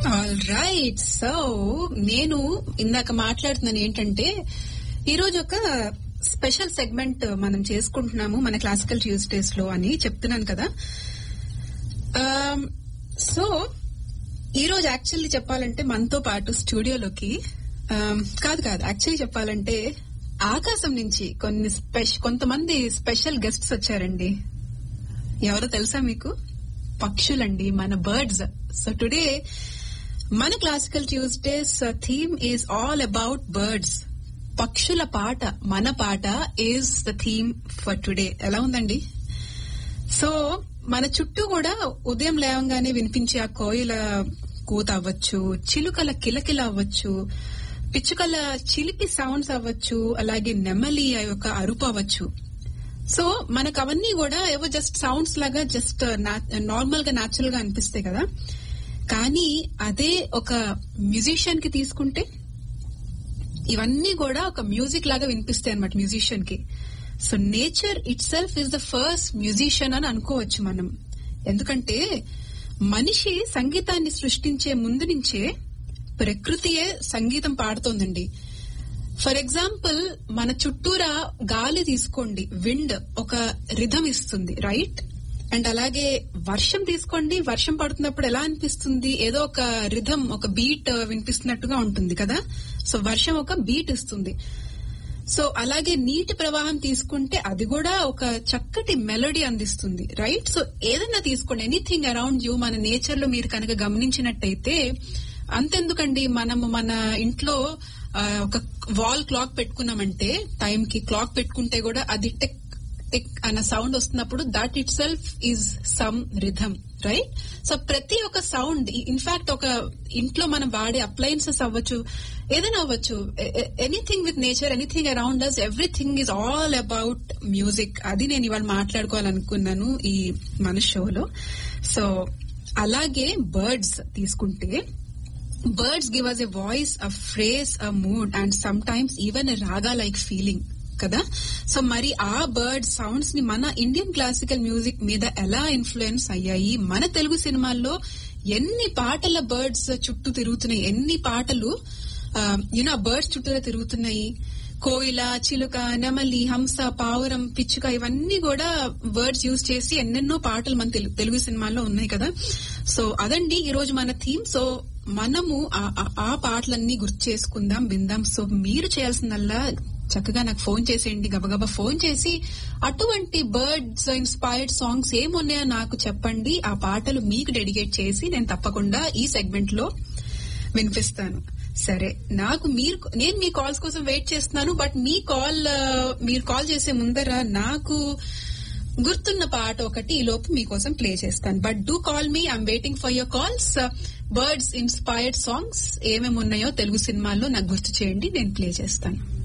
all right so నేను ఇందాక మాట్లాడుతున్నాను ఏంటంటే ఈరోజు ఒక స్పెషల్ సెగ్మెంట్ మనం చేసుకుంటున్నాము మన క్లాసికల్ ట్యూస్డేస్ లో అని చెప్తున్నాను కదా సో ఈ రోజు యాక్చువల్లీ చెప్పాలంటే మనతో పాటు స్టూడియోలోకి కాదు కాదు యాక్చువల్లీ చెప్పాలంటే ఆకాశం నుంచి కొన్ని స్పెష కొంతమంది స్పెషల్ గెస్ట్స్ వచ్చారండి ఎవరో తెలుసా మీకు పక్షులండి మన బర్డ్స్ సో టుడే మన classical Tuesdays theme is all about birds పక్షుల పాట మన పాట is the theme for today ఎలా ఉందండి సో మన చుట్టూ కూడా ఉదయం లేవంగానే వినిపించే ఆ కోయిల కూత అవ్వచ్చు చిలుకల కిలకిల అవ్వచ్చు పిచ్చుకల చిలిపి సౌండ్స్ అవ్వచ్చు అలాగే నెమలి ఆ యొక్క అరుపు అవ్వచ్చు సో మనకు అవన్నీ కూడా ఏవో జస్ట్ సౌండ్స్ లాగా జస్ట్ నార్మల్ గా న్యాచురల్ గా అనిపిస్తాయి కదా కానీ అదే ఒక మ్యూజిషియన్ కి తీసుకుంటే ఇవన్నీ కూడా ఒక మ్యూజిక్ లాగా వినిపిస్తాయి అనమాట మ్యూజిషియన్ కి so nature itself is the first musician అని అనుకోవచ్చు మనం ఎందుకంటే మనిషి సంగీతాన్ని సృష్టించే ముందు నుంచే ప్రకృతియే సంగీతం పాడుతోందండి ఫర్ ఎగ్జాంపుల్ మన చుట్టూరా గాలి తీసుకోండి విండ్ ఒక రిధం ఇస్తుంది రైట్ అండ్ అలాగే వర్షం తీసుకోండి వర్షం పడుతున్నప్పుడు ఎలా అనిపిస్తుంది ఏదో ఒక రిధం ఒక బీట్ వినిపిస్తున్నట్టుగా ఉంటుంది కదా సో వర్షం ఒక బీట్ ఇస్తుంది సో అలాగే నీటి ప్రవాహం తీసుకుంటే అది కూడా ఒక చక్కటి మెలోడీ అందిస్తుంది రైట్ సో ఏదైనా తీసుకోండి ఎనీథింగ్ అరౌండ్ యూ మన నేచర్ లో మీరు కనుక గమనించినట్టయితే అంతెందుకండి మనము మన ఇంట్లో ఒక వాల్ క్లాక్ పెట్టుకున్నామంటే టైం కి క్లాక్ పెట్టుకుంటే కూడా అది టెక్ టిక్ అన్న సౌండ్ వస్తున్నప్పుడు that itself is some rhythm right so ప్రతి ఒక్క సౌండ్ ఇన్ఫాక్ట్ ఒక ఇంట్లో మనం వాడే అప్లయన్సెస్ అవ్వచ్చు ఏదైనా అవ్వచ్చు anything with nature anything around us everything is all about music అది నేను ఇవాళ మాట్లాడుకోవాలనుకున్నాను ఈ మన షోలో సో అలాగే బర్డ్స్ తీసుకుంటే birds give us a voice a phrase a mood and sometimes even a raga like feeling కదా సో మరి ఆ బర్డ్ సౌండ్స్ ని మన ఇండియన్ క్లాసికల్ మ్యూజిక్ మీద ఎలా ఇన్ఫ్లుయెన్స్ అయ్యాయి మన తెలుగు సినిమాల్లో ఎన్ని పాటల బర్డ్స్ చుట్టూ తిరుగుతున్నాయి ఎన్ని పాటలు యూనో బర్డ్స్ చుట్టూరా తిరుగుతున్నాయి కోయిల చిలుక నెమలి హంస పావురం పిచ్చుక ఇవన్నీ కూడా వర్డ్స్ యూజ్ చేసి ఎన్నెన్నో పాటలు మన తెలుగు సినిమాల్లో ఉన్నాయి కదా సో అదండి ఈ రోజు మన థీమ్ సో మనము ఆ పాటలన్నీ గుర్తు చేసుకుందాం విందాం సో మీరు చేయాల్సిందల్లా చక్కగా నాకు ఫోన్ చేసేయండి గబగబా ఫోన్ చేసి అటువంటి బర్డ్స్ ఇన్స్పైర్డ్ సాంగ్స్ ఏమున్నాయో నాకు చెప్పండి ఆ పాటలు మీకు డెడికేట్ చేసి నేను తప్పకుండా ఈ సెగ్మెంట్ లో వినిపిస్తాను సరే నాకు మీరు నేను మీ కాల్స్ కోసం వెయిట్ చేస్తున్నాను బట్ మీ కాల్ మీరు కాల్ చేసే ముందర నాకు గుర్తున్న పాట ఒకటి ఈ లోపు మీకోసం ప్లే చేస్తాను but do call me I'm waiting for your calls birds inspired songs ఏమేమి ఉన్నాయో తెలుగు సినిమాల్లో నాకు గుర్తు చేయండి నేను ప్లే చేస్తాను